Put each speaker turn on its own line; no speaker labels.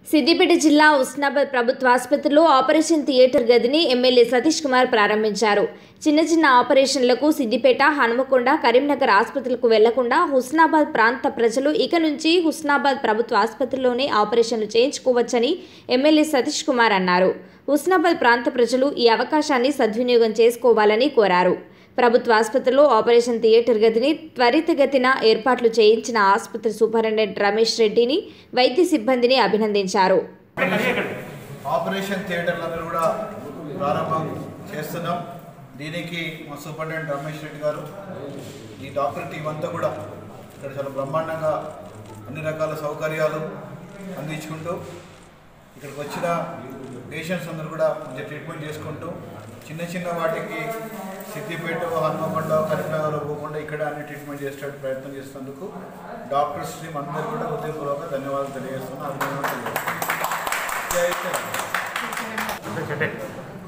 సిద్దిపేట జిల్లా ఉస్నాబాద్ ప్రభుత్వ ఆసుపత్రిలో ఆపరేషన్ థియేటర్ గదిని ఎమ్మెల్యే సతీష్ కుమార్ ప్రారంభించారు చిన్న చిన్న ఆపరేషన్లకు సిద్దిపేట హనుమకొండ కరీంనగర్ ఆసుపత్రులకు వెళ్లకుండా హుస్నాబాద్ ప్రాంత ప్రజలు ఇక నుంచి హుస్నాబాద్ ప్రభుత్వ ఆసుపత్రిలోనే ఆపరేషన్లు చేయించుకోవచ్చని ఎమ్మెల్యే సతీష్ కుమార్ అన్నారు హుస్నాబాద్ ప్రాంత ప్రజలు ఈ అవకాశాన్ని సద్వినియోగం చేసుకోవాలని కోరారు ప్రభుత్వ ఆసుపత్రిలో ఆపరేషన్ థియేటర్ గదిని త్వరితగతిన ఏర్పాట్లు చేయించిన ఆసుపత్రి సూపరింటెండెంట్ రమేష్ రెడ్డిని వైద్య సిబ్బందిని అభినందించారు
ఆపరేషన్ థియేటర్లను కూడా ప్రారంభం చేస్తున్నాం దీనికి మా సూపరింటెండెంట్ రమేష్ రెడ్డి గారు ఈ డాక్టర్ టీం అంతా కూడా ఇక్కడ చాలా బ్రహ్మాండంగా అన్ని రకాల సౌకర్యాలు అందించుకుంటూ ఇక్కడికి వచ్చిన పేషెంట్స్ అందరూ కూడా మంచి ట్రీట్మెంట్ చేసుకుంటూ చిన్న చిన్న వాటికి సిద్దిపేట హనుమకొండ కరీంనగర్ పోకుండా ఇక్కడ అన్ని ట్రీట్మెంట్ చేసేటట్టు ప్రయత్నం చేసినందుకు డాక్టర్స్ టీం అందరూ కూడా హృదయపూర్వక ధన్యవాదాలు తెలియజేస్తున్నాను అభినందనలు తెలియజేస్తున్నాను జై తెలంగాణ.